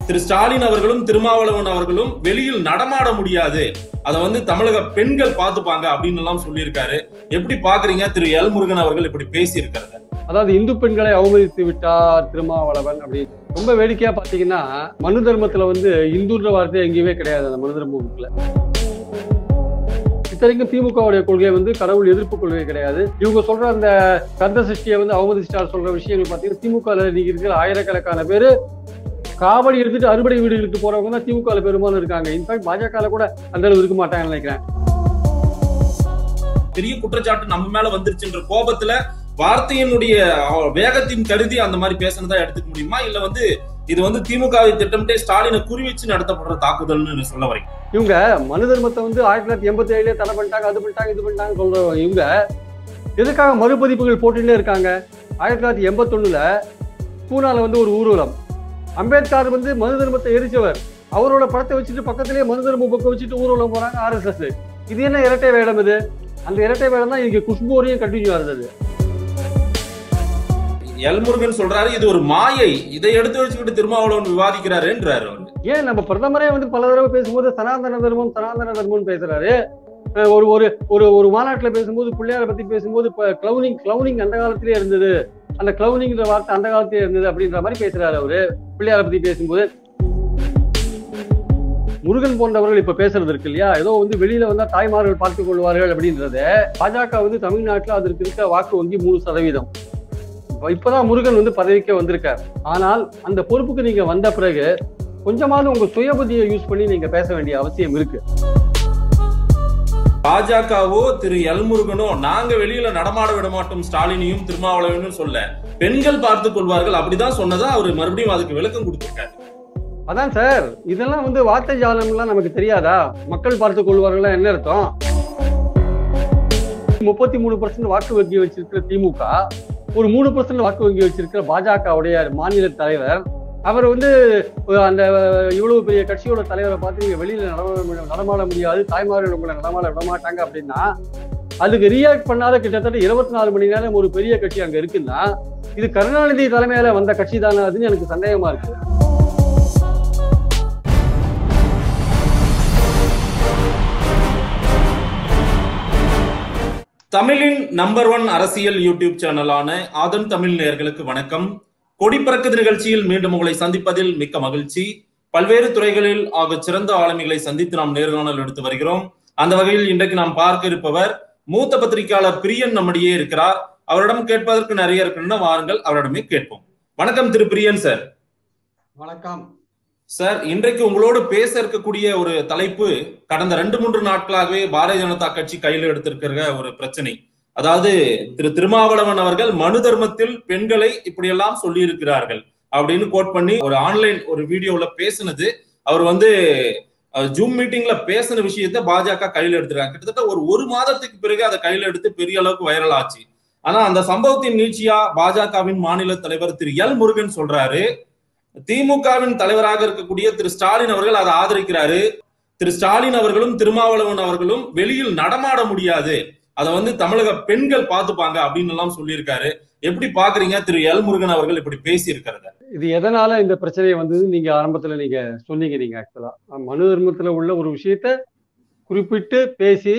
திரு ஸ்டாலின் அவர்களும் திருமாவளவன் அவர்களும் வெளியில் நடமாட முடியாது அதை வந்து தமிழக பெண்கள் பார்த்துப்பாங்க அப்படின்னு எல்லாம் சொல்லியிருக்காரு எப்படி பாக்குறீங்க திரு எல் முருகன் அவர்கள் இப்படி பேசி இருக்காரு அதாவது இந்து பெண்களை அவமதித்து விட்டார் திருமாவளவன் அப்படின்னு ரொம்ப வேடிக்கையா பாத்தீங்கன்னா மனு தர்மத்துல வந்து இந்துன்ற வார்த்தை எங்கேயுமே கிடையாது அந்த மனு தர்ம புக்ல இத்தனைக்கும் திமுகவுடைய கொள்கை வந்து கடவுள் எதிர்ப்பு கொள்கை கிடையாது இவங்க சொல்ற அந்த கந்த சஷ்டியை வந்து அவமதிச்சிட்டார் சொல்ற விஷயங்கள் பாத்தீங்கன்னா திமுக நீங்க இருக்கிற ஆயிரக்கணக்கான பேரு காவடி எடுத்துட்டு அறுபடை வீடுகளுக்கு போறவங்க தான் திமுக பெரும்பாலும் இருக்காங்க இன்ஃபேக்ட் பாஜக கூட அந்த அளவு இருக்க மாட்டாங்கன்னு நினைக்கிறேன் பெரிய குற்றச்சாட்டு நம்ம மேல வந்துருச்சுன்ற கோபத்துல வார்த்தையினுடைய அஹ், வேகத்தின் கருதி அந்த மாதிரி பேசுனதா எடுத்துக்க முடியுமா இல்ல வந்து இது வந்து திமுகவை திட்டமிட்டே ஸ்டாலினை குறி வச்சு நடத்தப்படுற தாக்குதல்னு சொல்ல வரீங்க இவங்க மனு தர்மத்தை வந்து ஆயிரத்தி தொள்ளாயிரத்தி எண்பத்தி ஏழுலயே தடை பண்ணிட்டாங்க அது பண்ணிட்டாங்க இது பண்ணிட்டாங்க சொல்றவங்க இவங்க எதுக்காக மறுபதிப்புகள் போட்டுட்டே இருக்காங்க ஆயிரத்தி தொள்ளாயிரத்தி எண்பத்தொன்னுல பூனால வந்து ஒரு ஊர்வலம் அம்பேத்கர் வந்து மனு தர்மத்தை எரிச்சவர் அவரோட படத்தை வச்சுட்டு பக்கத்திலேயே மனு தர்ம புக்கை வச்சுட்டு ஊர்வலம் போறாங்க ஆர்எஸ்எஸ் இது என்ன இரட்டை வேடம் இது அந்த இரட்டை வேடம் தான் இன்னைக்கு குஷ்பு வரையும் கண்டினியூ ஆகுது எல் முருகன் சொல்றாரு இது ஒரு மாயை இதை எடுத்து வச்சுக்கிட்டு திருமாவளவன் விவாதிக்கிறாருன்றாரு அவரு ஏன் நம்ம பிரதமரே வந்து பல தடவை பேசும்போது சனாதன தர்மம் சனாதன தர்மம் பேசுறாரு அஹ் ஒரு ஒரு ஒரு ஒரு மாநாட்டுல பேசும்போது பிள்ளையாரை பத்தி பேசும்போது இப்ப கிளவுனிங் கிளவுனிங் அந்த காலத்திலே இருந்தது அந்த கிளவுனிங்கிற வார்த்தை அந்த காலத்திலே இருந்தது அப்படின்ற மாதிரி பேசுறாரு அவரு பிள்ளையாரை பத்தி பேசும்போது முருகன் போன்றவர்கள் இப்ப பேசுறது இருக்கு இல்லையா ஏதோ வந்து வெளியில வந்தா தாய்மார்கள் பார்த்துக் கொள்வார்கள் அப்படின்றது பாஜக வந்து தமிழ்நாட்டுல அதற்கு இருக்க வாக்கு வங்கி மூணு சதவீதம் இப்ப- இப்பதான் முருகன் வந்து பதவிக்கே வந்திருக்கார் ஆனால் அந்த பொறுப்புக்கு நீங்க வந்த பிறகு கொஞ்சமாவது உங்க சுய புத்தியை யூஸ் பண்ணி நீங்க பேச வேண்டிய அவசியம் இருக்கு பாஜகவோ திரு எல் முருகனோ நாங்க வெளியில நடமாட விட மாட்டோம் ஸ்டாலினையும் திருமாவளவனும் சொல்ல பெண்கள் பார்த்துக் கொள்வார்கள் அப்படிதான் சொன்னதா அவர் மறுபடியும் அதுக்கு விளக்கம் கொடுத்திருக்காரு அதான் சார் இதெல்லாம் வந்து வார்த்தை ஜாலம்லாம் நமக்கு தெரியாதா மக்கள் பார்த்துக் கொள்வார்களா என்ன அர்த்தம் முப்பத்தி மூணு பர்சன்ட் வாக்கு வங்கி வச்சிருக்கிற திமுக ஒரு மூணு பர்சன்ட் வாக்கு வங்கி வச்சிருக்கிற பாஜகவுடைய மாநில தலைவர் அவர் வந்து அஹ், அந்த அஹ், இவ்வளவு பெரிய கட்சியோட தலைவரை பார்த்து நீங்க வெளியில நடமாட முடியாது- நடமாட முடியாது தாய்மார்கள் உங்களை நடமாட விட மாட்டாங்க அப்படின்னா அதுக்கு ரியாக்ட் பண்ணாத கிட்டத்தட்ட இருபத்தி நாலு மணி நேரம் ஒரு பெரிய கட்சி அங்க இருக்குன்னா இது கருணாநிதி தலைமையில வந்த கட்சி தானே அதுன்னு எனக்கு சந்தேகமா இருக்கு தமிழின் நம்பர் ஒன் அரசியல் யூடியூப் சேனலான ஆதன் தமிழ் நேயர்களுக்கு வணக்கம் கொடி பறக்குது நிகழ்ச்சியில் மீண்டும் உங்களை சந்திப்பதில் மிக்க மகிழ்ச்சி பல்வேறு துறைகளில் ஆக சிறந்த ஆளுமைகளை சந்தித்து நாம் நேர்காணல் எடுத்து வருகிறோம் அந்த வகையில் இன்றைக்கு நாம் பார்க்க இருப்பவர் மூத்த பத்திரிகையாளர் பிரியன் நம்மிடையே இருக்கிறார் அவரிடம் கேட்பதற்கு நிறைய இருக்குன்னா வாருங்கள் அவரிடமே கேட்போம் வணக்கம் திரு பிரியன் சார் வணக்கம் சார் இன்றைக்கு உங்களோடு பேச இருக்கக்கூடிய ஒரு தலைப்பு கடந்த ரெண்டு மூன்று நாட்களாகவே பாரதிய ஜனதா கட்சி கையில் எடுத்திருக்கிற ஒரு பிரச்சனை அதாவது திரு திருமாவளவன் அவர்கள் மனு தர்மத்தில் பெண்களை இப்படியெல்லாம் சொல்லி இருக்கிறார்கள் அப்படின்னு கோட் பண்ணி ஒரு ஆன்லைன் ஒரு வீடியோல பேசினது அவர் வந்து ஜூம் மீட்டிங்ல பேசின விஷயத்த பாஜக கையில் எடுத்திருக்காங்க கிட்டத்தட்ட ஒரு ஒரு மாதத்துக்கு பிறகு அதை கையில் எடுத்து பெரிய அளவுக்கு வைரல் ஆச்சு ஆனா அந்த சம்பவத்தின் நீட்சியா பாஜகவின் மாநில தலைவர் திரு எல் முருகன் சொல்றாரு திமுகவின் தலைவராக இருக்கக்கூடிய திரு ஸ்டாலின் அவர்கள் அதை ஆதரிக்கிறாரு திரு ஸ்டாலின் அவர்களும் திருமாவளவன் அவர்களும் வெளியில் நடமாட முடியாது அதை வந்து தமிழக பெண்கள் பார்த்துப்பாங்க அப்படின்னு எல்லாம் சொல்லியிருக்காரு எப்படி பாக்குறீங்க திரு எல் முருகன் அவர்கள் இப்படி பேசி இருக்கிறத இது எதனால இந்த பிரச்சனை வந்தது நீங்க ஆரம்பத்துல நீங்க சொன்னீங்க நீங்க ஆக்சுவலா மனு தர்மத்துல உள்ள ஒரு விஷயத்த குறிப்பிட்டு பேசி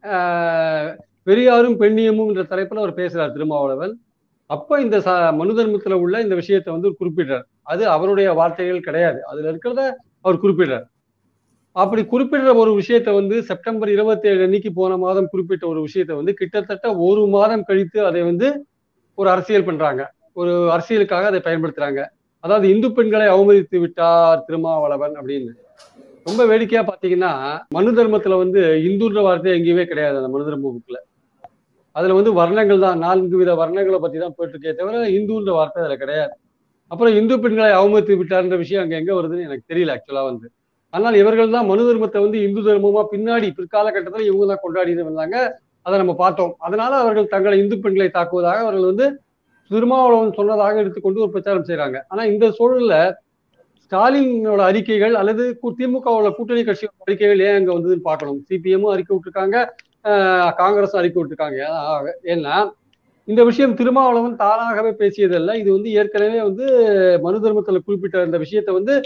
ஆஹ், பெரியாரும் பெண்ணியமும் என்ற தலைப்புல அவர் பேசுறார் திருமாவளவன் அப்ப இந்த ச மனு தர்மத்துல உள்ள இந்த விஷயத்தை வந்து குறிப்பிடுறார் அது அவருடைய வார்த்தைகள் கிடையாது அதுல இருக்கிறத அவர் குறிப்பிடுறார் அப்படி குறிப்பிடுற ஒரு விஷயத்தை வந்து செப்டம்பர் இருபத்தி ஏழு அன்னைக்கு போன மாதம் குறிப்பிட்ட ஒரு விஷயத்தை வந்து கிட்டத்தட்ட ஒரு மாதம் கழித்து அதை வந்து ஒரு அரசியல் பண்றாங்க ஒரு அரசியலுக்காக அதை பயன்படுத்துறாங்க அதாவது இந்து பெண்களை அவமதித்து விட்டார் திருமாவளவன் அப்படின்னு ரொம்ப வேடிக்கையா பாத்தீங்கன்னா மனு தர்மத்துல வந்து இந்துன்ற வார்த்தை எங்கேயுமே கிடையாது அந்த மனு தர்ம புக்ல அதுல வந்து வர்ணங்கள் தான் நான்கு வித வர்ணங்களை பத்தி தான் போயிட்டுருக்கே தவிர இந்துன்ற வார்த்தை அதுல கிடையாது அப்புறம் இந்து பெண்களை அவமதித்து விட்டார்ன்ற விஷயம் அங்க எங்க வருதுன்னு எனக்கு தெரியல ஆக்சுவலா வந்து ஆனால் இவர்கள் தான் மனு தர்மத்தை வந்து இந்து தர்மமா பின்னாடி பிற்காலகட்டத்தில் இவங்க தான் கொண்டாடிட்டு வந்தாங்க அதை நம்ம பார்த்தோம் அதனால அவர்கள் தங்களை இந்து பெண்களை தாக்குவதாக அவர்கள் வந்து திருமாவளவன் சொன்னதாக எடுத்துக்கொண்டு ஒரு பிரச்சாரம் செய்றாங்க ஆனா இந்த சூழல்ல ஸ்டாலினோட அறிக்கைகள் அல்லது கு- திமுகவோட கூட்டணி கட்சியோட அறிக்கைகள் ஏன் அங்க வந்ததுன்னு பார்க்கணும் சிபிஎம்மும் அறிக்கை விட்டுருக்காங்க ஆஹ் காங்கிரஸும் அறிக்கை விட்டுருக்காங்க ஏன்னா- ஏன்னா இந்த விஷயம் திருமாவளவன் தானாகவே பேசியதல்ல இது வந்து ஏற்கனவே வந்து மனு தர்மத்துல குறிப்பிட்ட இந்த விஷயத்தை வந்து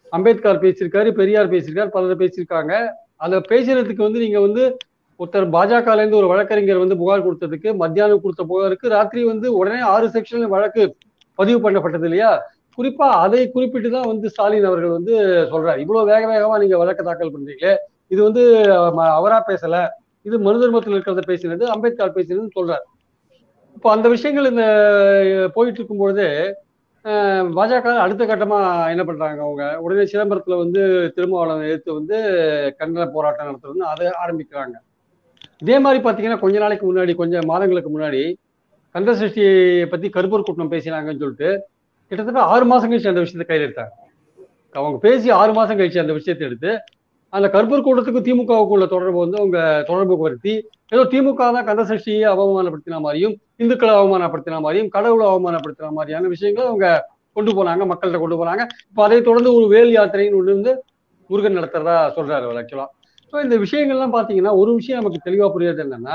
அம்பேத்கர் பேசியிருக்காரு பெரியார் பேசியிருக்காரு பலர் பேசியிருக்காங்க அந்த பேசுறதுக்கு வந்து நீங்க வந்து ஒருத்தர் பாஜகல இருந்து ஒரு வழக்கறிஞர் வந்து புகார் கொடுத்ததுக்கு மத்தியானம் கொடுத்த புகாருக்கு ராத்திரி வந்து உடனே ஆறு செக்ஷன்ல வழக்கு பதிவு பண்ணப்பட்டது இல்லையா குறிப்பா அதை குறிப்பிட்டு தான் வந்து ஸ்டாலின் அவர்கள் வந்து சொல்றாரு இவ்வளவு வேக வேகமா நீங்க வழக்கு தாக்கல் பண்றீங்களே இது வந்து ம- அவரா பேசல இது மனு தர்மத்தில் இருக்கிறத பேசினது அம்பேத்கர் பேசினதுன்னு சொல்றாரு இப்போ அந்த விஷயங்கள் இந்த அஹ், போயிட்டு இருக்கும்பொழுது அஹ், பாஜக அடுத்த கட்டமா என்ன பண்றாங்க அவங்க உடனே சிதம்பரத்துல வந்து திருமாவளவன் எதிர்த்து வந்து கண்டன போராட்டம் நடத்துறதுன்னு அதை ஆரம்பிக்கிறாங்க இதே மாதிரி பாத்தீங்கன்னா கொஞ்ச நாளைக்கு முன்னாடி கொஞ்சம் மாதங்களுக்கு முன்னாடி கந்த சஷ்டியை பத்தி கருப்பூர் கூட்டம் பேசினாங்கன்னு சொல்லிட்டு கிட்டத்தட்ட ஆறு மாசம் கழிச்சு அந்த விஷயத்தை கையில் எடுத்தாங்க அவங்க பேசி ஆறு மாசம் கழிச்சு அந்த விஷயத்தை எடுத்து அந்த கருப்பூர் கூட்டத்துக்கு திமுகவுக்குள்ள தொடர்பு வந்து அவங்க தொடர்பு படுத்தி ஏதோ திமுக தான் கந்த சஷ்டியை அவமானப்படுத்தின மாதிரியும் இந்துக்களை அவமானப்படுத்தின மாதிரியும் கடவுளை அவமானப்படுத்தின மாதிரியான விஷயங்களை அவங்க கொண்டு போனாங்க மக்கள்கிட்ட கொண்டு போனாங்க இப்போ அதை தொடர்ந்து ஒரு வேல் யாத்திரைன்னு ஒன்று வந்து முருகன் நடத்துறதா சொல்றாரு அவர் ஆக்சுவலா ஸோ இந்த விஷயங்கள்லாம் பார்த்தீங்கன்னா ஒரு விஷயம் நமக்கு தெளிவாக புரியுது என்னன்னா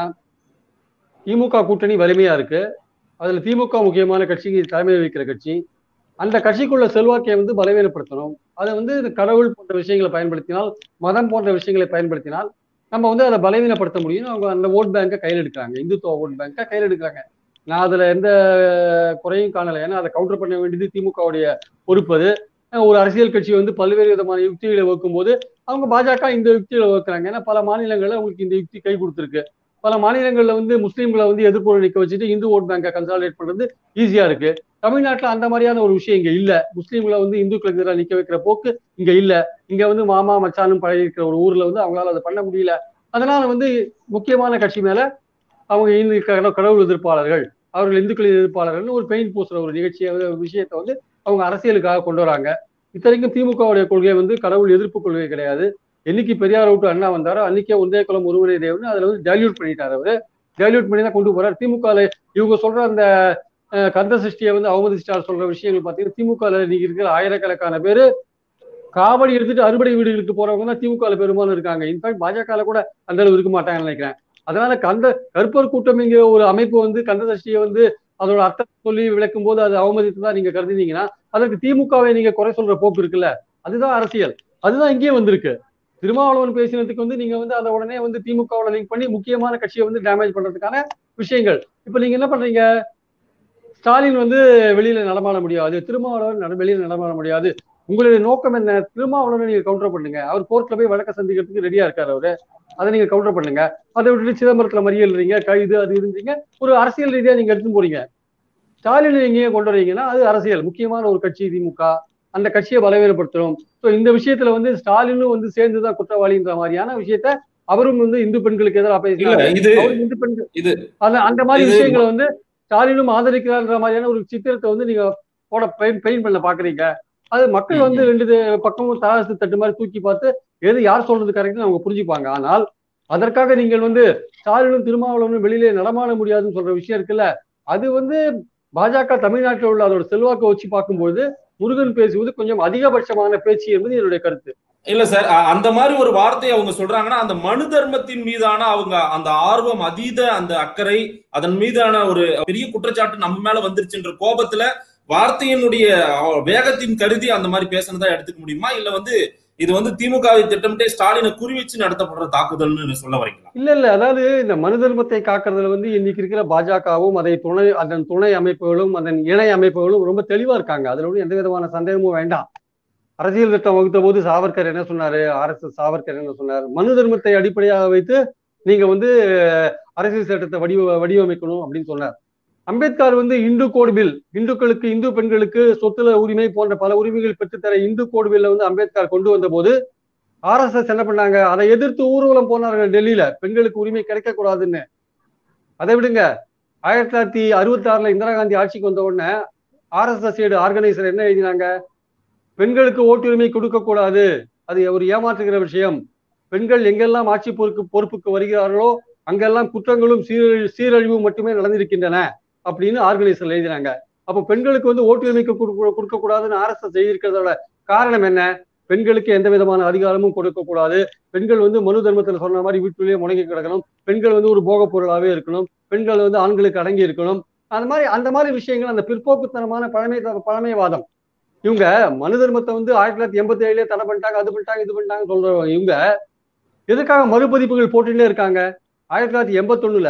திமுக கூட்டணி வலிமையா இருக்கு அதுல திமுக முக்கியமான கட்சிக்கு தலைமை வகிக்கிற கட்சி அந்த கட்சிக்குள்ள செல்வாக்கை வந்து பலவீனப்படுத்தணும் அதை வந்து இந்த கடவுள் போன்ற விஷயங்களை பயன்படுத்தினால் மதம் போன்ற விஷயங்களை பயன்படுத்தினால் நம்ம வந்து அதை பலவீனப்படுத்த முடியும் அவங்க அந்த ஓட் பேங்கை கையில் எடுக்கிறாங்க இந்துத்துவ ஓட் பேங்கை கையில் எடுக்கிறாங்க நான் அதுல எந்த குறையும் காணலை ஏன்னா அதை கவுண்டர் பண்ண வேண்டியது திமுகவுடைய பொறுப்பு அது ஒரு அரசியல் கட்சி வந்து பல்வேறு விதமான யுக்திகளை வகுக்கும் போது அவங்க பாஜக இந்த யுக்திகளை வகுக்கிறாங்க ஏன்னா பல மாநிலங்கள்ல அவங்களுக்கு இந்த யுக்தி கை கொடுத்துருக்கு பல மாநிலங்கள்ல வந்து முஸ்லீம்களை வந்து எதிர்ப்பு நிக்க வச்சுட்டு இந்து ஓட் பேங்கை கன்சாலிடேட் பண்றது ஈஸியா இருக்கு தமிழ்நாட்டுல அந்த மாதிரியான ஒரு விஷயம் இங்க இல்ல முஸ்லீம்களை வந்து இந்துக்களுக்கு எதிராக நிக்க வைக்கிற போக்கு இங்க இல்ல இங்க வந்து மாமா மச்சானும் பழகி இருக்கிற ஒரு ஊர்ல வந்து அவங்களால அதை பண்ண முடியல அதனால வந்து முக்கியமான கட்சி மேல அவங்க இந்து கட- கடவுள் எதிர்ப்பாளர்கள் அவர்கள் இந்துக்களின் எதிர்ப்பாளர்கள்னு ஒரு பெயிண்ட் பூசுற ஒரு நிகழ்ச்சியை ஒரு விஷயத்தை வந்து அவங்க அரசியலுக்காக கொண்டு வராங்க இத்தனைக்கும் திமுகவுடைய கொள்கை வந்து கடவுள் எதிர்ப்பு கொள்கை கிடையாது என்னைக்கு பெரியார் விட்டு அண்ணா வந்தாரோ அன்னைக்கே ஒன்றே குலம் ஒருவரே தேவன் அதுல வந்து டைல்யூட் பண்ணிட்டாரு அவரு டைல்யூட் பண்ணி தான் கொண்டு போறாரு திமுக இவங்க சொல்ற அந்த அஹ், கந்த சஷ்டியை வந்து அவமதிச்சிட்டார் சொல்ற விஷயங்கள் பார்த்தீங்கன்னா திமுக இன்னைக்கு இருக்கிற ஆயிரக்கணக்கான பேரு காவடி எடுத்துட்டு அறுபடை வீடுகளுக்கு போறவங்க தான் திமுக பெரும்பாலும் இருக்காங்க இன்ஃபேக்ட் பாஜக கூட அந்த அளவு இருக்க மாட்டாங்கன்னு நினைக்கிறேன் அதனால கந்த கருப்பர் கூட்டம் இங்க ஒரு அமைப்பு வந்து கந்த சஷ்டியை வந்து அதோட அர்த்தத்தை சொல்லி விளக்கும் போது அது அவமதித்து தான் நீங்க கருதினீங்கன்னா அதற்கு திமுகவை நீங்க குறை சொல்ற போக்கு இருக்குல்ல அதுதான் அரசியல் அதுதான் இங்கேயே வந்திருக்கு திருமாவளவன் பேசினதுக்கு வந்து நீங்க வந்து அதை உடனே வந்து திமுகவோட லிங்க் பண்ணி முக்கியமான கட்சியை வந்து டேமேஜ் பண்றதுக்கான விஷயங்கள் இப்ப நீங்க என்ன பண்றீங்க ஸ்டாலின் வந்து வெளியில நடமாட முடியாது திருமாவளவன் நட- வெளியில நடமாட முடியாது உங்களுடைய நோக்கம் என்ன திருமாவளவனை நீங்க கவுண்டர் பண்ணுங்க அவர் கோர்ட்ல போய் வழக்க சந்திக்கிறதுக்கு ரெடியா இருக்காரு அவரு அதை நீங்க கவுண்டர் பண்ணுங்க அதை விட்டுட்டு சிதம்பரத்துல மறியல்றீங்க கைது அது இருந்தீங்க ஒரு அரசியல் ரீதியா நீங்க எடுத்து போறீங்க ஸ்டாலின் எங்கேயே கொண்டு வரீங்கன்னா அது அரசியல் முக்கியமான ஒரு கட்சி திமுக அந்த கட்சியை பலவீனப்படுத்துறோம் ஸோ இந்த விஷயத்துல வந்து ஸ்டாலினும் வந்து சேர்ந்துதான் குற்றவாளின்ற மாதிரியான விஷயத்த அவரும் வந்து இந்து பெண்களுக்கு எதிராக இல்ல பேசினார் இது அவரும் இந்து பெண்கள் இது- அந்த அந்த மாதிரி இது- விஷயங்களை வந்து ஸ்டாலினும் ஆதரிக்கிறார்ன்ற மாதிரியான ஒரு சித்திரத்தை வந்து நீங்க போட பெயின் பெயின் பண்ண பாக்குறீங்க அது மக்கள் வந்து ரெண்டு து- பக்கமும் தராசு தட்டு மாதிரி தூக்கி பார்த்து எது யார் சொல்றது கரெக்ட்னு அவங்க புரிஞ்சுப்பாங்க ஆனால் அதற்காக நீங்கள் வந்து ஸ்டாலினும் திருமாவளவனும் வெளியிலே நடமாட முடியாதுன்னு சொல்ற விஷயம் இருக்குல்ல அது வந்து பாஜக தமிழ்நாட்டில் உள்ள அதோட செல்வாக்கை வச்சு பார்க்கும்போது முருகன் பேசுவது கொஞ்சம் அதிகபட்சமான பேச்சு என்பது என்னுடைய கருத்து இல்ல சார் அ- அந்த மாதிரி ஒரு வார்த்தையை அவங்க சொல்றாங்கன்னா அந்த மனு தர்மத்தின் மீதான அவங்க அந்த ஆர்வம் அதீத அந்த அக்கறை அதன் மீதான ஒரு பெரிய குற்றச்சாட்டு நம்ம மேல வந்துருச்சுன்ற கோபத்துல வார்த்தையினுடைய அ- வேகத்தின் கருதி அந்த மாதிரி பேசுனதா எடுத்துக்க முடியுமா இல்ல வந்து இது வந்து திமுகவை திட்டமிட்டே ஸ்டாலினை குறி வச்சு நடத்தப்படுற தாக்குதல்னு சொல்ல வரீங்களா இல்ல இல்ல அதாவது இந்த மனு தர்மத்தை காக்கிறதுல வந்து இன்னைக்கு இருக்கிற பாஜகவும் அதை துணை அதன் துணை அமைப்புகளும் அதன் இணை அமைப்புகளும் ரொம்ப தெளிவா இருக்காங்க அதுல ஒன்றும் எந்த விதமான சந்தேகமும் வேண்டாம் அரசியல் திட்டம் வகுத்த போது சாவர்கர் என்ன சொன்னாரு ஆர் எஸ் எஸ் சாவர்கர் என்ன சொன்னார் மனு தர்மத்தை அடிப்படையாக வைத்து நீங்க வந்து அரசியல் சட்டத்தை வடிவ வடிவமைக்கணும் அப்படின்னு சொன்னார் அம்பேத்கர் வந்து இந்து கோடு பில் இந்துக்களுக்கு இந்து பெண்களுக்கு சொத்துல உரிமை போன்ற பல உரிமைகள் பெற்றுத்தர இந்து கோடு பில்ல வந்து அம்பேத்கர் கொண்டு வந்த போது ஆர்எஸ்எஸ் என்ன பண்ணாங்க அதை எதிர்த்து ஊர்வலம் போனார்கள் டெல்லியில பெண்களுக்கு உரிமை கிடைக்க கூடாதுன்னு அதை விடுங்க ஆயிரத்தி தொள்ளாயிரத்தி அறுபத்தி ஆறுல இந்திரா காந்தி ஆட்சிக்கு வந்த உடனே ஆர்எஸ்எஸ் ஆர்கனைசர் என்ன எழுதினாங்க பெண்களுக்கு ஓட்டுரிமை கொடுக்க கூடாது அது ஒரு ஏமாற்றுகிற விஷயம் பெண்கள் எங்கெல்லாம் ஆட்சி பொறுப்பு பொறுப்புக்கு வருகிறார்களோ அங்கெல்லாம் குற்றங்களும் சீரழி சீரழிவும் மட்டுமே நடந்திருக்கின்றன அப்படின்னு ஆர்கனைசர் எழுதினாங்க அப்போ பெண்களுக்கு வந்து ஓட்டுரிமை கொடுக்க கூடாதுன்னு ஆர்எஸ்எஸ் எழுதியிருக்கிறதோட காரணம் என்ன பெண்களுக்கு எந்த விதமான அதிகாரமும் கொடுக்க கூடாது பெண்கள் வந்து மனு தர்மத்துல சொன்ன மாதிரி வீட்டுலயே முடங்கி கிடக்கணும் பெண்கள் வந்து ஒரு போக பொருளாவே இருக்கணும் பெண்கள் வந்து ஆண்களுக்கு அடங்கி இருக்கணும் அந்த மாதிரி அந்த மாதிரி விஷயங்கள் அந்த பிற்போக்குத்தனமான பழமை பழமைவாதம் இவங்க மனு தர்மத்தை வந்து ஆயிரத்தி தொள்ளாயிரத்தி எண்பத்தி ஏழுலயே தடை பண்ணிட்டாங்க அது பண்ணிட்டாங்க இது பண்ணிட்டாங்க சொல்றவங்க இவங்க எதுக்காக மறுபதிப்புகள் போட்டுட்டே இருக்காங்க ஆயிரத்தி தொள்ளாயிரத்தி எண்பத்தொன்னுல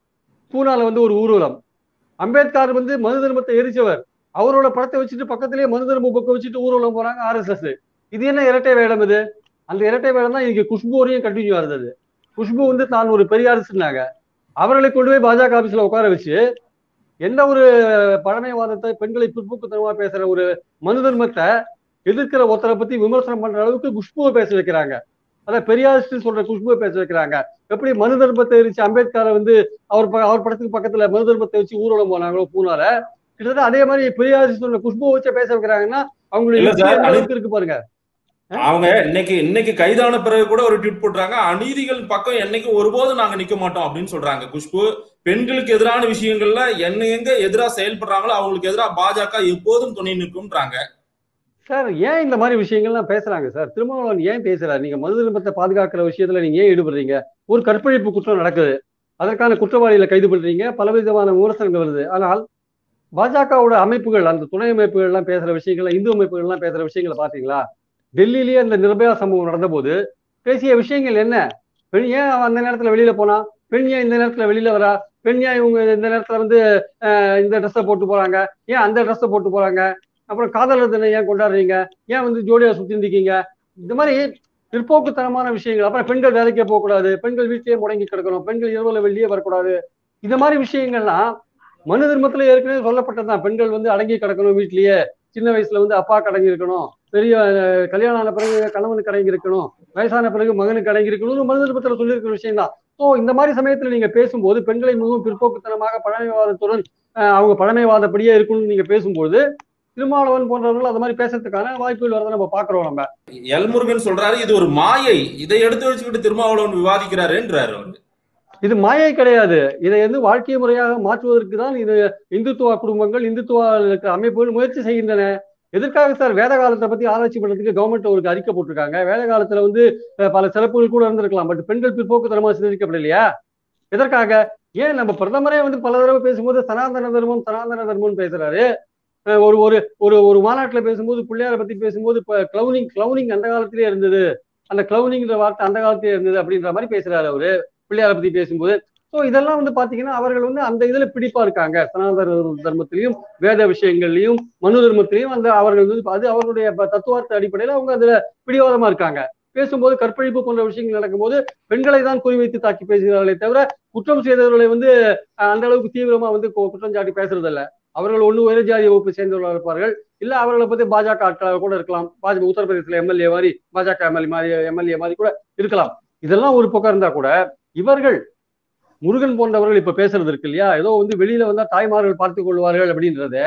பூனால வந்து ஒரு ஊர்வலம் அம்பேத்கர் வந்து மனு தர்மத்தை எரிச்சவர் அவரோட படத்தை வச்சுட்டு பக்கத்திலேயே மனு தர்ம புக்கை வச்சுட்டு ஊர்வலம் போறாங்க ஆர்எஸ்எஸ் இது என்ன இரட்டை வேடம் இது அந்த இரட்டை வேடம் தான் இன்னைக்கு குஷ்பு வரையும் கண்டினியூ இருந்தது குஷ்பு வந்து தான் ஒரு பெரியாரிசுனாங்க அவர்களை கொண்டு போய் பாஜக ஆபீஸ்ல உட்கார வச்சு எந்த ஒரு பழமைவாதத்தை பெண்களை பிற்போக்குத்தனமா பேசுற ஒரு மனு தர்மத்தை எதிர்க்கிற ஒருத்தரை பத்தி விமர்சனம் பண்ற அளவுக்கு குஷ்புவை பேச வைக்கிறாங்க அதான் பெரியாரிஸ்ட் சொல்ற குஷ்புவை பேச வைக்கிறாங்க எப்படி மனு தர்மத்தை எரிச்சு அம்பேத்கரை வந்து அவர் ப- அவர் படத்துக்கு பக்கத்துல மனு தர்மத்தை வச்சு ஊர்வலம் போனாங்களோ பூனால கிட்டத்தட்ட அதே மாதிரி பெரியாரிஸ்ட் சொல்ற குஷ்புவை வச்சு பேச வைக்கிறாங்கன்னா அவங்களுடைய இல்ல யுக்தி சார், எந்த அது- அளவுக்கு இருக்கு பாருங்க அவங்க இன்னைக்கு இன்னைக்கு கைதான பிறகு கூட ஒரு ட்வீட் போடுறாங்க அநீதிகள் பக்கம் என்னைக்கும் ஒருபோதும் நாங்க நிக்க மாட்டோம் அப்படின்னு சொல்றாங்க குஷ்பு பெண்களுக்கு எதிரான விஷயங்கள்ல என்ன எங்க எதிரா செயல்படுறாங்களோ அவங்களுக்கு எதிரா பாஜக எப்போதும் துணை நிற்கும்ன்றாங்க சார் ஏன் இந்த மாதிரி விஷயங்கள்லாம் பேசுறாங்க சார் திருமாவளவன் ஏன் பேசுறாரு நீங்க மனு தர்மத்தை பாதுகாக்கிற விஷயத்துல நீங்க ஏன் ஈடுபடுறீங்க ஒரு கற்பழிப்பு குற்றம் நடக்குது அதற்கான குற்றவாளிகளை கைது பண்றீங்க பலவிதமான விமர்சனங்கள் வருது ஆனால் பாஜகவோட அமைப்புகள் அந்த துணை அமைப்புகள் எல்லாம் பேசுற விஷயங்கள் இந்து அமைப்புகள் எல்லாம் பேசுற விஷயங்களை பாத்தீங்களா டெல்லியிலேயே அந்த நிர்பயா சம்பவம் நடந்தபோது பேசிய விஷயங்கள் என்ன பெண் ஏன் அவன் அந்த நேரத்துல வெளியில போனா பெண் ஏன் இந்த நேரத்துல வெளியில வரா பெண் ஏன் இவங்க இந்த நேரத்துல வந்து அஹ், இந்த ட்ரெஸ்ஸை போட்டு போறாங்க ஏன் அந்த ட்ரெஸ்ஸை போட்டு போறாங்க அப்புறம் காதலர் தினம் ஏன் கொண்டாடுறீங்க ஏன் வந்து ஜோடியா சுத்தி இருக்கீங்க இந்த மாதிரி பிற்போக்குத்தனமான விஷயங்கள் அப்புறம் பெண்கள் வேலைக்கே போகக்கூடாது பெண்கள் வீட்டிலேயே முடங்கி கிடக்கணும் பெண்கள் இரவுல வெளியே வரக்கூடாது இந்த மாதிரி விஷயங்கள்லாம் மனு தர்மத்துல ஏற்கனவே சொல்லப்பட்டதுதான் பெண்கள் வந்து அடங்கி கிடக்கணும் வீட்லயே சின்ன வயசுல வந்து அப்பா அடங்கி இருக்கணும் பெரிய அஹ், கல்யாணம் ஆன பிறகு கணவனுக்கு அடங்கி இருக்கணும் வயசான பிறகு மகனுக்கு அடங்கி இருக்கணும் மனு தர்மத்துல சொல்லியிருக்கிற விஷயம் தான் ஸோ இந்த மாதிரி சமயத்துல நீங்க பேசும்போது பெண்களை மிகவும் பிற்போக்குத்தனமாக பழமைவாதத்துடன் அஹ், அவங்க பழமைவாதப்படியே இருக்கணும்னு நீங்க பேசும்போது திருமாவளவன் போன்றவர்கள் அந்த மாதிரி பேசுறதுக்கான வாய்ப்புகள் வரதை நம்ம பாக்குறோம் நம்ம எல்முருகன் சொல்றாரு இது ஒரு மாயை இதை எடுத்து வச்சுக்கிட்டு திருமாவளவன் விவாதிக்கிறாருன்றாரு அவரு இது மாயை கிடையாது இதை வந்து வாழ்க்கை முறையாக மாற்றுவதற்கு தான் இது இந்துத்துவ குடும்பங்கள் இந்துத்துவ இருக்கிற அமைப்புகள் முயற்சி செய்கின்றன எதற்காக சார் வேத காலத்தை பத்தி ஆராய்ச்சி பண்றதுக்கு கவர்மெண்ட் ஒரு அறிக்கை போட்டிருக்காங்க வேத காலத்துல வந்து அஹ், பல சிறப்புகள் கூட இருந்திருக்கலாம் பட் பெண்கள் பிற்போக்குத்தனமா சித்தரிக்கப்படலையா எதற்காக ஏன் நம்ம பிரதமரே வந்து பல தடவை பேசும்போது சனாதன தர்மம் சனாதன தர்மம்னு பேசுறாரு அஹ், ஒரு ஒரு ஒரு ஒரு மாநாட்டுல பேசும்போது பிள்ளையாரை பத்தி பேசும்போது இப்ப கிளவுனிங் கிளவுனிங் அந்த காலத்திலே இருந்தது அந்த கிளவுனிங்கிற வார்த்தை அந்த காலத்திலே இருந்தது அப்படின்ற மாதிரி பேசுறாரு அவரு பிள்ளையாரை பத்தி பேசும்போது ஸோ இதெல்லாம் வந்து பாத்தீங்கன்னா அவர்கள் வந்து அந்த இதுல பிடிப்பா இருக்காங்க சனாதன தர்மத்திலையும் வேத விஷயங்கள்லயும் மனு தர்மத்திலையும் அந்த அவர்கள் வந்து அது அவர்களுடைய ப- தத்துவார்த்த அடிப்படையில அவங்க அதுல பிடிவாதமா இருக்காங்க பேசும்போது கற்பழிப்பு போன்ற விஷயங்கள் நடக்கும்போது பெண்களை தான் குறிவைத்து தாக்கி பேசுகிறார்களே தவிர குற்றம் செய்தவர்களை வந்து அஹ், அந்த அளவுக்கு தீவிரமா வந்து கு- குற்றம் சாட்டி பேசுறது இல்ல அவர்கள் ஒண்ணு உயர் ஜாதி வகுப்பு சேர்ந்தவர்களாக இருப்பார்கள் இல்ல அவர்களை பத்தி பாஜக ஆட்களாக கூட இருக்கலாம் பாஜக உத்தரப்பிரதேசத்துல எம்எல்ஏ மாதிரி பாஜக எம்எல்ஏ மாதிரி எம்எல்ஏ மாதிரி கூட இருக்கலாம் இதெல்லாம் ஒரு பக்கம் இருந்தா கூட இவர்கள் முருகன் போன்றவர்கள் இப்ப பேசுறது இருக்கு இல்லையா ஏதோ வந்து வெளியில வந்தா தாய்மார்கள் பார்த்துக் கொள்வார்கள் அப்படின்றத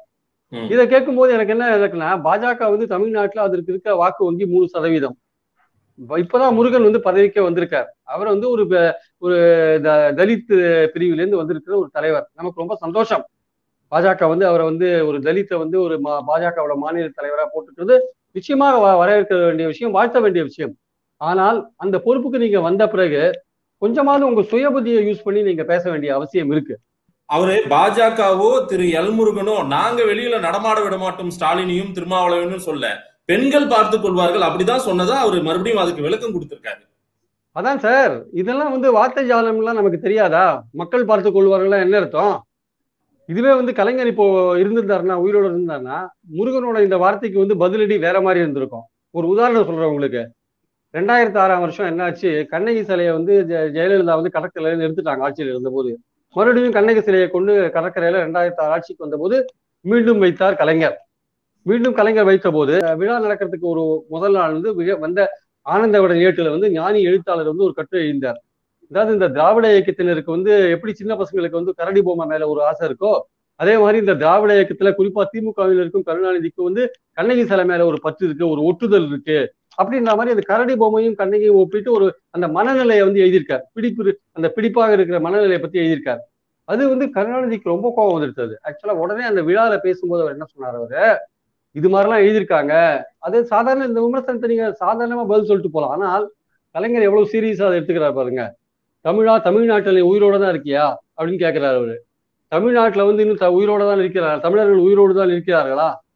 ம். இதை கேட்கும்போது எனக்கு என்ன இருக்குன்னா பாஜக வந்து தமிழ்நாட்டுல அதற்கு இருக்க வாக்கு வங்கி மூணு சதவீதம் இப்ப- இப்பதான் முருகன் வந்து பதவிக்கே வந்திருக்கார் அவர் வந்து ஒரு ப- ஒரு த- தலித் பிரிவில இருந்து வந்திருக்கிற ஒரு தலைவர் நமக்கு ரொம்ப சந்தோஷம் பாஜக வந்து அவரை வந்து ஒரு தலித்தை வந்து ஒரு மா- பாஜகவோட மாநில தலைவரா போட்டுக்கிறது நிச்சயமாக வ- வரவேற்க வேண்டிய விஷயம் வாழ்த்த வேண்டிய விஷயம் ஆனால் அந்த பொறுப்புக்கு நீங்க வந்த பிறகு கொஞ்சமாவது உங்க சுயபுத்தியை யூஸ் பண்ணி நீங்க பேச வேண்டிய அவசியம் இருக்கு அவரு பாஜகவோ திரு எல்முருகனோ நாங்க வெளியில நடமாட விட மாட்டோம் ஸ்டாலினையும் திருமாவளவனும் சொல்ல பெண்கள் பார்த்துக் கொள்வார்கள் அப்படிதான் சொன்னதா அவரு மறுபடியும் அதுக்கு விளக்கம் கொடுத்திருக்காரு அதான் சார் இதெல்லாம் வந்து வார்த்தை ஜாலம்லாம் நமக்கு தெரியாதா மக்கள் பார்த்து கொள்வார்களா என்ன அர்த்தம் இதுவே வந்து கலைஞர் இப்போ இருந்திருந்தாருன்னா உயிரோட இருந்தாருன்னா முருகனோட இந்த வார்த்தைக்கு வந்து பதிலடி வேற மாதிரி இருந்திருக்கும் ஒரு உதாரணம் சொல்றேன் உங்களுக்கு ரெண்டாயிரத்தி ஆறாம் வருஷம் என்னாச்சு கண்ணகி சிலையை வந்து ஜெ- ஜெயலலிதா வந்து கடற்கரையில நிறுத்திட்டாங்க ஆட்சியில் இருந்தபோது மறுபடியும் கண்ணகி சிலையை கொண்டு கடற்கரையில ரெண்டாயிரத்தி ஆறு ஆட்சிக்கு வந்தபோது மீண்டும் வைத்தார் கலைஞர் மீண்டும் கலைஞர் வைத்த போது அஹ், விழா நடக்கிறதுக்கு ஒரு முதல் நாள் வந்து விழா- வந்த ஆனந்தவிடன் ஏட்டுல வந்து ஞானி எழுத்தாளர் வந்து ஒரு கட்டுரை எழுந்தார் அதாவது இந்த திராவிட இயக்கத்தினருக்கு வந்து எப்படி சின்ன பசங்களுக்கு வந்து கரடி பொம்மை மேல ஒரு ஆசை இருக்கோ அதே மாதிரி இந்த திராவிட இயக்கத்துல குறிப்பா திமுகவினருக்கும் கருணாநிதிக்கும் வந்து கண்ணகி சிலை மேல ஒரு பற்று இருக்கு ஒரு ஒட்டுதல் இருக்கு அப்படின்ற மாதிரி அந்த கரடி பொம்மையும் கண்ணகியும் ஒப்பிட்டு ஒரு அந்த மனநிலையை வந்து எழுதியிருக்கார் பிடிப்பு இரு- அந்த பிடிப்பாக இருக்கிற மனநிலையை பத்தி எழுதியிருக்கார் அது வந்து கருணாநிதிக்கு ரொம்ப கோபம் வந்துருத்தது ஆக்சுவலா உடனே அந்த விழால பேசும்போது அவர் என்ன சொன்னார் அவரு இது மாதிரிலாம் எழுதியிருக்காங்க அது சாதாரண இந்த விமர்சனத்தை நீங்க சாதாரணமா பதில் சொல்லிட்டு போலாம் ஆனால் கலைஞர் எவ்வளவு சீரியஸா அதை எடுத்துக்கிறார் பாருங்க தமிழா தமிழ்நாட்டில் உயிரோட தான் இருக்கியா அப்படின்னு கேட்கிறாரு அவரு தமிழ்நாட்டுல வந்து இன்னும் த- உயிரோட தான் இருக்கிறார் தமிழர்கள் உயிரோடு தான் இருக்கிறார்களா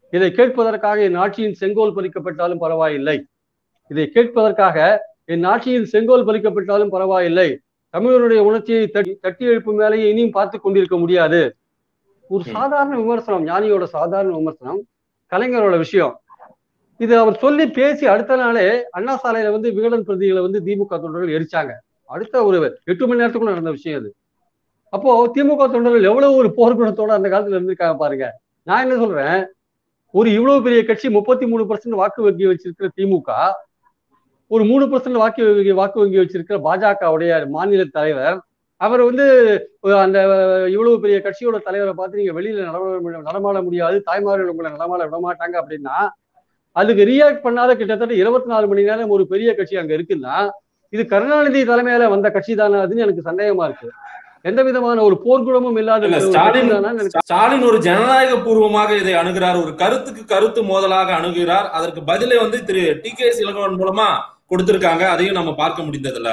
இதை கேட்பதற்காக என் ஆட்சியின் செங்கோல் பறிக்கப்பட்டாலும் பரவாயில்லை இதை கேட்பதற்காக என் ஆட்சியின் செங்கோல் பறிக்கப்பட்டாலும் பரவாயில்லை தமிழருடைய உணர்ச்சியை தட்டி தட்டி எழுப்பும் வேலையை இனியும் பார்த்து கொண்டிருக்க முடியாது ஒரு ம். சாதாரண விமர்சனம் ஞானியோட சாதாரண விமர்சனம் கலைஞரோட விஷயம் இது அவர் சொல்லி பேசி அடுத்த நாளே அண்ணா சாலையில வந்து விகடன் பிரதிகளை வந்து திமுக தொண்டர்கள் எரிச்சாங்க அடுத்த ஒரு எட்டு மணி நேரத்துக்குள்ள நடந்த விஷயம் அது அப்போ திமுக தொண்டர்கள் எவ்வளவு ஒரு போர்க்குணத்தோட அந்த காலத்துல இருந்திருக்காங்க பாருங்க நான் என்ன சொல்றேன் ஒரு இவ்வளவு பெரிய கட்சி முப்பத்தி மூணு பர்சன்ட் வாக்கு வங்கி வச்சிருக்கிற திமுக ஒரு மூணு பர்சன்ட் வாக்கு வங்கி வாக்கு வங்கி வச்சிருக்கிற பாஜகவுடைய மாநில தலைவர் அவர் வந்து அஹ், அந்த இவ்வளவு பெரிய கட்சியோட தலைவரை பார்த்து நீங்க வெளியில நடமாட நடமாட முடியாது தாய்மார்கள் உங்களை நடமாட விட மாட்டாங்க அப்படின்னா அதுக்கு ரியாக்ட் பண்ணாத கிட்டத்தட்ட இருபத்தி நாலு மணி நேரம் ஒரு பெரிய கட்சி அங்க இருக்குன்னா இது கருணாநிதி தலைமையில வந்த கட்சி தானே அதுன்னு எனக்கு சந்தேகமா இருக்கு எந்த விதமான ஒரு போர்க்குணமும் இல்லாத இல்ல, ஒரு ஸ்டாலின் கட்சி தானான்னு எனக்கு ஸ்டாலின் ஒரு ஜனநாயக பூர்வமாக இதை அணுகிறார் ஒரு கருத்துக்கு கருத்து மோதலாக அணுகிறார் அதற்கு பதிலை வந்து திரு டி கே இளங்கோவன் மூலமா கொடுத்திருக்காங்க அதையும் நம்ம பார்க்க முடிந்ததுல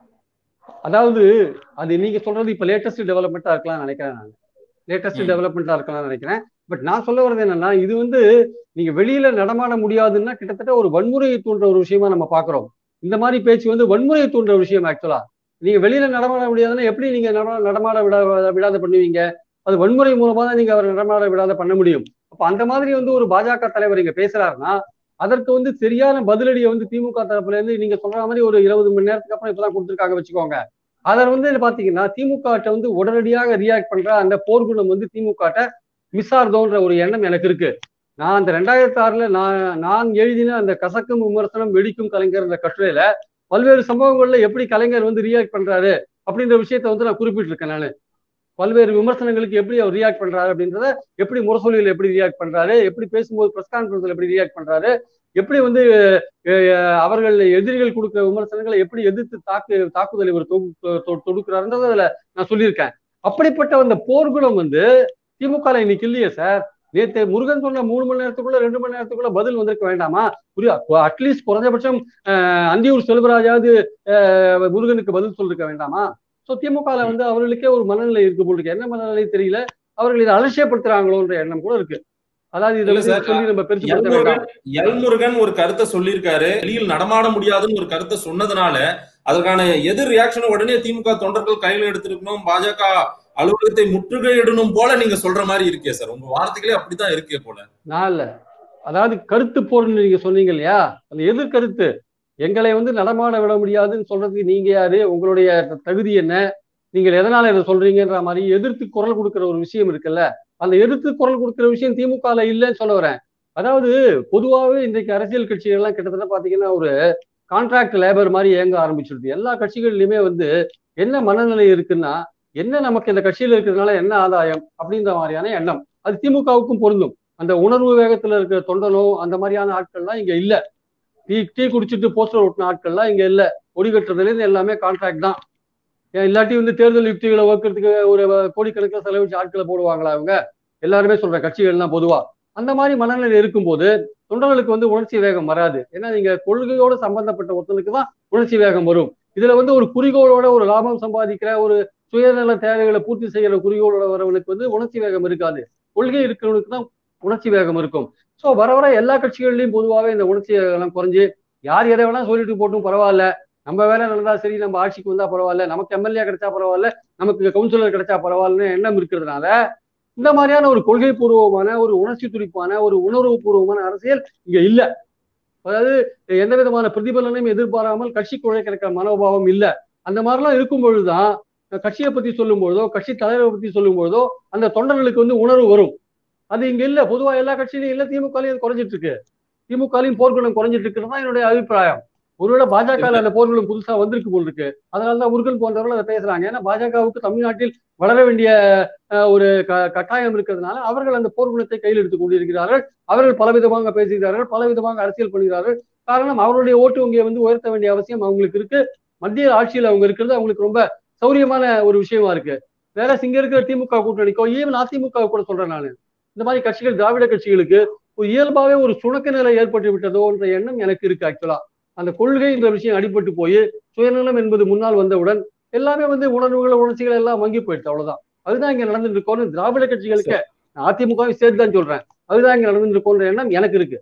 அதாவது அது நீங்க சொல்றது இப்ப லேட்டஸ்ட் டெவலப்மெண்டா இருக்கலாம் நினைக்கிறேன் நான் லேட்டஸ்ட் ம். டெவலப்மெண்டா இருக்கலாம் நினைக்கிறேன் பட் நான் சொல்ல வர்றது என்னன்னா இது வந்து நீங்க வெளியில நடமாட முடியாதுன்னா கிட்டத்தட்ட ஒரு வன்முறையை தூண்டுற ஒரு விஷயமா நம்ம பாக்குறோம் இந்த மாதிரி பேச்சு வந்து வன்முறையை தூண்டுற விஷயம் ஆக்சுவலா நீங்க வெளியில நடமாட முடியாதுன்னா எப்படி நீங்க நட- நடமாட விட விடாத பண்ணுவீங்க அது வன்முறை மூலமா தான் நீங்க அவர் நடமாட விடாத பண்ண முடியும் அப்ப அந்த மாதிரி வந்து ஒரு பாஜக தலைவர் இங்க பேசுறாருன்னா அதற்கு வந்து சரியான பதிலடியை வந்து திமுக தரப்புல இருந்து நீங்க சொல்ற மாதிரி ஒரு இருபது மணி நேரத்துக்கு அப்புறம் இப்பதான் கொடுத்துருக்காங்க வச்சுக்கோங்க அதில் வந்து பாத்தீங்கன்னா திமுக வந்து உடனடியாக ரியாக்ட் பண்ற அந்த போர்க்குணம் வந்து திமுக மிஸ் ஆகுதோன்ற ஒரு எண்ணம் எனக்கு இருக்கு நான் அந்த ரெண்டாயிரத்தி ஆறுல நான் நான் எழுதின அந்த கசக்கும் விமர்சனம் வெடிக்கும் கலைஞர் அந்த கட்டுரையில பல்வேறு சம்பவங்கள்ல எப்படி கலைஞர் வந்து ரியாக்ட் பண்றாரு அப்படின்ற விஷயத்த வந்து நான் குறிப்பிட்டிருக்கேன் நான் பல்வேறு விமர்சனங்களுக்கு எப்படி அவர் ரியாக்ட் பண்றாரு அப்படின்றத எப்படி முரசொலியில் எப்படி ரியாக்ட் பண்றாரு எப்படி பேசும்போது பிரஸ் கான்பரன்ஸ்ல எப்படி ரியாக்ட் பண்றாரு எப்படி வந்து அஹ், அவர்கள் எதிரிகள் கொடுக்கிற விமர்சனங்களை எப்படி எதிர்த்து தாக்கு தாக்குதல் இவர் தொகு- தொ- தொடுக்கிறாருன்றத அதுல நான் சொல்லியிருக்கேன் அப்படிப்பட்ட அந்த போர்க்குணம் வந்து திமுக இன்னைக்கு இல்லையே சார் நேத்து முருகன் சொன்ன மூணு மணி நேரத்துக்குள்ள ரெண்டு மணி நேரத்துக்குள்ள பதில் வந்திருக்க வேண்டாமா புரியா அட்லீஸ்ட் குறைஞ்சபட்சம் அஹ், அந்தியூர் செல்வராஜாவது அஹ், முருகனுக்கு பதில் சொல்லிருக்க வேண்டாமா சோ திமுக வந்து அவர்களுக்கே ஒரு மனநிலை இருக்கு போல் இருக்கு என்ன மனநிலை தெரியல அவர்கள் இதை அலட்சியப்படுத்துறாங்களோன்ற எண்ணம் கூட இருக்கு அதாவது இதை இல்ல வந்து சார், சொல்லி நம்ம பெருசுப்படுத்த வேண்டாம் எல்முருகன் எல்முருகன் ஒரு கருத்தை சொல்லியிருக்காரு வெளியில் நடமாட முடியாதுன்னு ஒரு கருத்தை சொன்னதுனால அதற்கான எதிர் ரியாக்ஷன் உடனே திமுக தொண்டர்கள் கையில எடுத்திருக்கணும் பாஜக அலுவலகத்தை முற்றுகையிடணும் போல நீங்க சொல்ற மாதிரி இருக்கே சார் உங்க வார்த்தைகளே அப்படித்தான் இருக்கே போல நான் இல்ல அதாவது கருத்து போர்னு நீங்க சொன்னீங்க இல்லையா அந்த எதிர்கருத்து எங்களை வந்து நடமாட விட முடியாதுன்னு சொல்றதுக்கு நீங்க யாரு உங்களுடைய தகுதி என்ன நீங்கள் எதனால இதை சொல்றீங்கன்ற மாதிரி எதிர்த்து குரல் கொடுக்கிற ஒரு விஷயம் இருக்குல்ல அந்த எதிர்த்து குரல் கொடுக்கிற விஷயம் திமுக ல இல்லைன்னு சொல்ல வரேன் அதாவது பொதுவாகவே இன்றைக்கு அரசியல் கட்சிகள் எல்லாம் கிட்டத்தட்ட பாத்தீங்கன்னா ஒரு கான்ட்ராக்ட் லேபர் மாதிரி இயங்க ஆரம்பிச்சிருது எல்லா கட்சிகள்லயுமே வந்து என்ன மனநிலை இருக்குன்னா என்ன நமக்கு இந்த கட்சியில இருக்கிறதுனால என்ன ஆதாயம் அப்படின்ற மாதிரியான எண்ணம் அது திமுகவுக்கும் பொருந்தும் அந்த உணர்வு வேகத்துல இருக்கிற தொண்டனோ அந்த மாதிரியான ஆட்கள்லாம் இங்க இல்ல டீ டீ குடிச்சிட்டு போஸ்டர் ஒட்டின ஆட்கள்லாம் இங்க இல்ல கொடி கட்டுறதுல இருந்து எல்லாமே கான்ட்ராக்ட் தான் ஏன் இல்லாட்டி வந்து தேர்தல் யுக்திகளை வகுக்கிறதுக்கு ஒரு கோடிக்கணக்கில் செலவிச்சு ஆட்களை போடுவாங்களா அவங்க எல்லாருமே சொல்ற கட்சிகள்லாம் பொதுவா அந்த மாதிரி மனநிலை இருக்கும்போது தொண்டர்களுக்கு வந்து உணர்ச்சி வேகம் வராது ஏன்னா நீங்க கொள்கையோட சம்பந்தப்பட்ட ஒருத்தனுக்கு தான் உணர்ச்சி வேகம் வரும் இதுல வந்து ஒரு குறிக்கோளோட ஒரு லாபம் சம்பாதிக்கிற ஒரு சுயநல தேவைகளை பூர்த்தி செய்யற குறிக்கோளோட வரவனுக்கு வந்து உணர்ச்சி வேகம் இருக்காது கொள்கை இருக்கிறவனுக்கு தான் உணர்ச்சி வேகம் இருக்கும் ஸோ வர வர எல்லா கட்சிகள்லயும் பொதுவாகவே இந்த உணர்ச்சி எல்லாம் குறைஞ்சு யார் எதை வேணா சொல்லிட்டு போட்டும் பரவாயில்ல நம்ம வேலை நடந்தா சரி நம்ம ஆட்சிக்கு வந்தா பரவாயில்ல நமக்கு எம்எல்ஏ கிடைச்சா பரவாயில்ல நமக்கு கவுன்சிலர் கிடைச்சா பரவாயில்லன்னு எண்ணம் இருக்கிறதுனால இந்த மாதிரியான ஒரு கொள்கை பூர்வமான ஒரு உணர்ச்சி துடிப்பான ஒரு உணர்வு பூர்வமான அரசியல் இங்க இல்ல அதாவது எந்த விதமான பிரதிபலனையும் எதிர்பாராமல் கட்சி குழைக்கிற மனோபாவம் இல்ல அந்த மாதிரிலாம் இருக்கும் பொழுதுதான் கட்சியை பத்தி சொல்லும் பொழுதோ கட்சி தலைவரை பத்தி சொல்லும் பொழுதோ அந்த தொண்டர்களுக்கு வந்து உணர்வு வரும் அது இங்க இல்ல பொதுவா எல்லா கட்சியிலும் இல்ல திமுகலையும் குறைஞ்சிட்டு இருக்கு திமுகலையும் போர்க்குணம் குறைஞ்சிட்டு இருக்கிறது தான் என்னுடைய அபிப்பிராயம் ஒருவேளை பாஜக அந்த போர்களும் புதுசா வந்திருக்கு போல் இருக்கு அதனாலதான் முருகன் போன்றவர்கள் அதை பேசுறாங்க ஏன்னா பாஜகவுக்கு தமிழ்நாட்டில் வளர வேண்டிய ஒரு கட்டாயம் இருக்கிறதுனால அவர்கள் அந்த போர்க்குணத்தை கையில் எடுத்துக் கொண்டிருக்கிறார்கள் அவர்கள் பலவிதமாக பேசுகிறார்கள் பலவிதமாக அரசியல் பண்ணுகிறார்கள் காரணம் அவருடைய ஓட்டு வங்கியை வந்து உயர்த்த வேண்டிய அவசியம் அவங்களுக்கு இருக்கு மத்திய ஆட்சியில் அவங்க இருக்கிறது அவங்களுக்கு ரொம்ப சௌரியமான ஒரு விஷயமா இருக்கு வேற இங்க இருக்கிற திமுக கூட்டணிக்கோ ஈவன் அதிமுக கூட சொல்றேன் நான் இந்த மாதிரி கட்சிகள் திராவிட கட்சிகளுக்கு ஒரு இயல்பாவே ஒரு சுணக்க நிலை ஏற்பட்டு விட்டதோன்ற எண்ணம் எனக்கு இருக்கு ஆக்சுவலா அந்த கொள்கைன்ற விஷயம் அடிபட்டு போய் சுயநலம் என்பது முன்னால் வந்தவுடன் எல்லாமே வந்து உணர்வுகள் உணர்ச்சிகள் எல்லாம் வங்கி போயிடுச்சு அவ்வளவுதான் அதுதான் இங்க நடந்துட்டு இருக்கோம் திராவிட கட்சிகளுக்கு அதிமுகவை சேர்த்து தான் சொல்றேன் அதுதான் இங்க நடந்துருக்கோன்ற எண்ணம் எனக்கு இருக்கு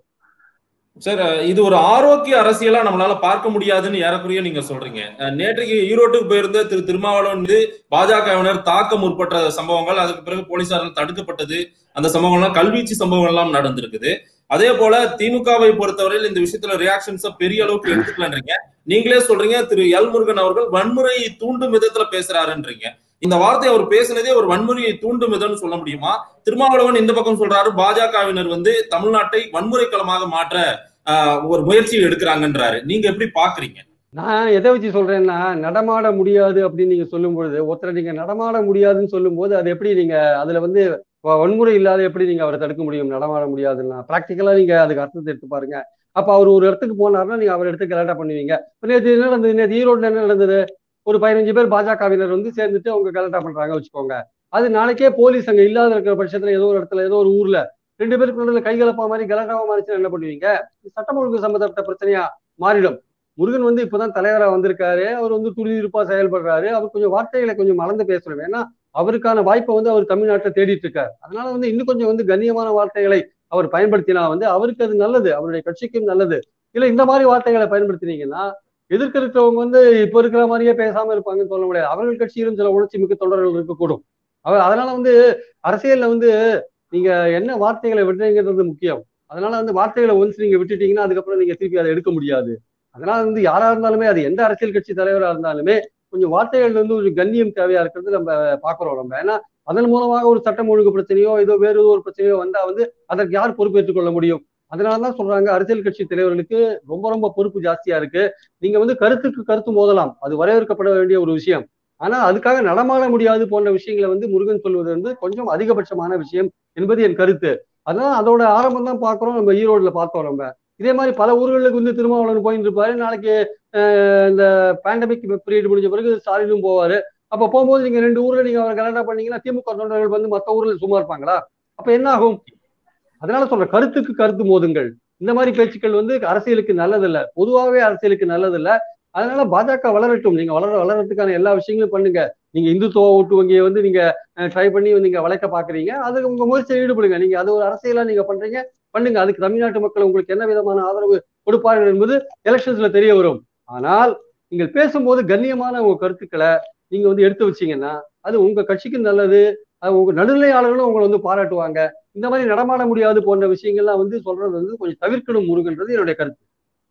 சார் இது ஒரு ஆரோக்கிய அரசியலா நம்மளால பார்க்க முடியாதுன்னு ஏறக்குறைய நீங்க சொல்றீங்க அஹ் நேற்றைக்கு ஈரோட்டுக்கு போயிருந்த திரு திருமாவளவன் மீது பாஜகவினர் தாக்க முற்பட்ட சம்பவங்கள் அதுக்கு பிறகு போலீசாரால் தடுக்கப்பட்டது அந்த சம்பவங்கள்லாம் கல்வீச்சு சம்பவங்கள் எல்லாம் நடந்திருக்குது அதே போல திமுகவை பொறுத்தவரையில் இந்த விஷயத்துல ரியாக்ஷன்ஸ் பெரிய அளவுக்கு எடுத்துக்கலன்றீங்க நீங்களே சொல்றீங்க திரு எல் முருகன் அவர்கள் வன்முறையை தூண்டும் விதத்துல பேசுறாருன்றீங்க இந்த வார்த்தை அவர் பேசினதே ஒரு வன்முறையை தூண்டும் விதம்னு சொல்ல முடியுமா திருமாவளவன் இந்த பக்கம் சொல்றாரு பாஜகவினர் வந்து தமிழ்நாட்டை வன்முறை களமாக மாற்ற ஆஹ், ஒரு முயற்சி எடுக்கிறாங்கன்றாரு நீங்க எப்படி பாக்குறீங்க நான் எதை வச்சு சொல்றேன்னா நடமாட முடியாது அப்படின்னு நீங்க சொல்லும் பொழுது ஒருத்தரை நீங்க நடமாட முடியாதுன்னு சொல்லும் போது அது எப்படி நீங்க அதுல வந்து வ- வன்முறை இல்லாத எப்படி நீங்க அவரை தடுக்க முடியும் நடமாட முடியாதுன்னா பிராக்டிக்கலா நீங்க அதுக்கு அர்த்தத்தை எடுத்து பாருங்க அப்ப அவர் ஒரு இடத்துக்கு போனாருன்னா நீங்க அவர் இடத்துக்கு கலாட்டா பண்ணுவீங்க இப்ப நேற்று என்ன நடந்தது நேற்று ஈரோட்ல என்ன நடந்தது ஒரு பதினஞ்சு பேர் பாஜகவினர் வந்து சேர்ந்துட்டு அவங்க கலாட்டா பண்றாங்க வச்சுக்கோங்க அது நாளைக்கே போலீஸ் அங்க இல்லாத இருக்கிற பட்சத்துல ஏதோ ஒரு இடத்துல ஏதோ ஒரு ஊர்ல ரெண்டு பேருக்கு நடுவில் கைகலப்பா மாதிரி கலாட்டாவா மாறிச்சுன்னா என்ன பண்ணுவீங்க இது சட்டம் ஒழுங்கு சம்பந்தப்பட்ட பிரச்சனையா மாறிடும் முருகன் வந்து இப்பதான் தலைவரா வந்திருக்காரு அவர் வந்து துரிதுருப்பா செயல்படுறாரு அவர் கொஞ்சம் வார்த்தைகளை கொஞ்சம் மறந்து பேசணும் ஏன்னா அவருக்கான வாய்ப்பை வந்து அவர் தமிழ்நாட்டை தேடிட்டு இருக்காரு அதனால வந்து இன்னும் கொஞ்சம் வந்து கண்ணியமான வார்த்தைகளை அவர் பயன்படுத்தினா வந்து அவருக்கு அது நல்லது அவருடைய கட்சிக்கும் நல்லது இல்ல இந்த மாதிரி வார்த்தைகளை பயன்படுத்தினீங்கன்னா எதிர்க்க இருக்கிறவங்க வந்து இப்ப இருக்கிற மாதிரியே பேசாம இருப்பாங்கன்னு சொல்ல முடியாது அவர்கள் கட்சியிலும் சில உணர்ச்சி மிக்க தொடர்கள் இருக்கக்கூடும் அவர் அதனால வந்து அரசியல்ல வந்து நீங்க என்ன வார்த்தைகளை விடுறீங்கிறது முக்கியம் அதனால வந்து வார்த்தைகளை ஒன்ஸ் நீங்க விட்டுட்டீங்கன்னா அதுக்கப்புறம் நீங்க திருப்பி அதை எடுக்க முடியாது அதனால வந்து யாரா இருந்தாலுமே அது எந்த அரசியல் கட்சி தலைவரா இருந்தாலுமே கொஞ்சம் வார்த்தைகள் வந்து ஒரு கண்ணியம் தேவையா இருக்கிறது நம்ம பாக்குறோம் நம்ம ஏன்னா அதன் மூலமாக ஒரு சட்டம் ஒழுங்கு பிரச்சனையோ ஏதோ வேறு ஏதோ ஒரு பிரச்சனையோ வந்தா வந்து அதற்கு யார் பொறுப்பேற்றுக் கொள்ள முடியும் அதனாலதான் சொல்றாங்க அரசியல் கட்சி தலைவர்களுக்கு ரொம்ப ரொம்ப பொறுப்பு ஜாஸ்தியா இருக்கு நீங்க வந்து கருத்துக்கு கருத்து மோதலாம் அது வரவேற்கப்பட வேண்டிய ஒரு விஷயம் ஆனா அதுக்காக நடமாட முடியாது போன்ற விஷயங்களை வந்து முருகன் சொல்வது வந்து கொஞ்சம் அதிகபட்சமான விஷயம் என்பது என் கருத்து அதனால அதோட ஆரம்பம் தான் பாக்குறோம் நம்ம ஈரோடுல பார்த்தோம் நம்ம இதே மாதிரி பல ஊர்களுக்கு வந்து திருமாவளவன் போயிட்டு இருப்பாரு நாளைக்கு அஹ், இந்த பேண்டமிக் பீரியட் முடிஞ்ச பிறகு ஸ்டாலினும் போவாரு அப்ப போகும்போது நீங்க ரெண்டு ஊர்ல நீங்க அவரை கலாட்டா பண்ணீங்கன்னா திமுக தொண்டர்கள் வந்து மத்த ஊர்ல சும்மா இருப்பாங்களா அப்ப என்ன ஆகும் அதனால சொல்ற கருத்துக்கு கருத்து மோதுங்கள் இந்த மாதிரி பேச்சுக்கள் வந்து அரசியலுக்கு நல்லதில்ல பொதுவாகவே அரசியலுக்கு நல்லதில்ல அதனால பாஜக வளரட்டும் நீங்க வளர வளர்றதுக்கான எல்லா விஷயங்களும் பண்ணுங்க நீங்க இந்துத்துவ ஓட்டு வங்கியை வந்து நீங்க ட்ரை பண்ணி நீங்க வளைக்க பாக்குறீங்க அதுக்கு உங்க முயற்சியில் ஈடுபடுங்க நீங்க அது ஒரு அரசியலா நீங்க பண்றீங்க பண்ணுங்க அதுக்கு தமிழ்நாட்டு மக்கள் உங்களுக்கு என்ன விதமான ஆதரவு கொடுப்பார்கள் என்பது எலெக்ஷன்ஸ்ல தெரிய வரும் ஆனால் நீங்கள் பேசும்போது கண்ணியமான உங்க கருத்துக்களை நீங்க வந்து எடுத்து வச்சீங்கன்னா அது உங்க கட்சிக்கு நல்லது அது உங்க நடுநிலையாளர்களும் உங்களை வந்து பாராட்டுவாங்க இந்த மாதிரி நடமாட முடியாது போன்ற விஷயங்கள்லாம் வந்து சொல்றது வந்து கொஞ்சம் தவிர்க்கணும் முருகன்றது என்னுடைய கருத்து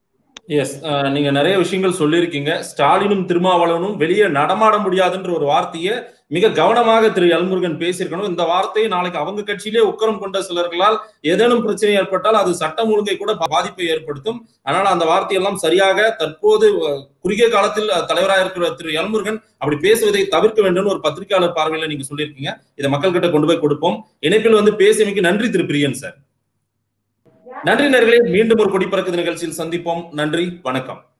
எஸ் நீங்க நிறைய விஷயங்கள் சொல்லியிருக்கீங்க ஸ்டாலினும் திருமாவளவனும் வெளியே நடமாட முடியாதுன்ற ஒரு வார்த்தையை மிக கவனமாக திரு எல்முருகன் பேசியிருக்கணும் இந்த வார்த்தையை நாளைக்கு அவங்க கட்சியிலே உக்கரம் கொண்ட சிலர்களால் ஏதேனும் பிரச்சனை ஏற்பட்டால் அது சட்டம் ஒழுங்கை கூட பாதிப்பை ஏற்படுத்தும் அதனால அந்த வார்த்தையெல்லாம் சரியாக தற்போது அஹ், குறுகிய காலத்தில் அஹ், தலைவராக இருக்கிற திரு எல்முருகன் அப்படி பேசுவதை தவிர்க்க வேண்டும் ஒரு பத்திரிகையாளர் பார்வையில நீங்க சொல்லியிருக்கீங்க இதை மக்கள் கிட்ட கொண்டு போய் கொடுப்போம் இணைப்பில் வந்து பேசியமைக்கு நன்றி திரு பிரியன் சார் நன்றி நேர்களே மீண்டும் ஒரு கொடி பறக்குது நிகழ்ச்சியில் சந்திப்போம் நன்றி வணக்கம்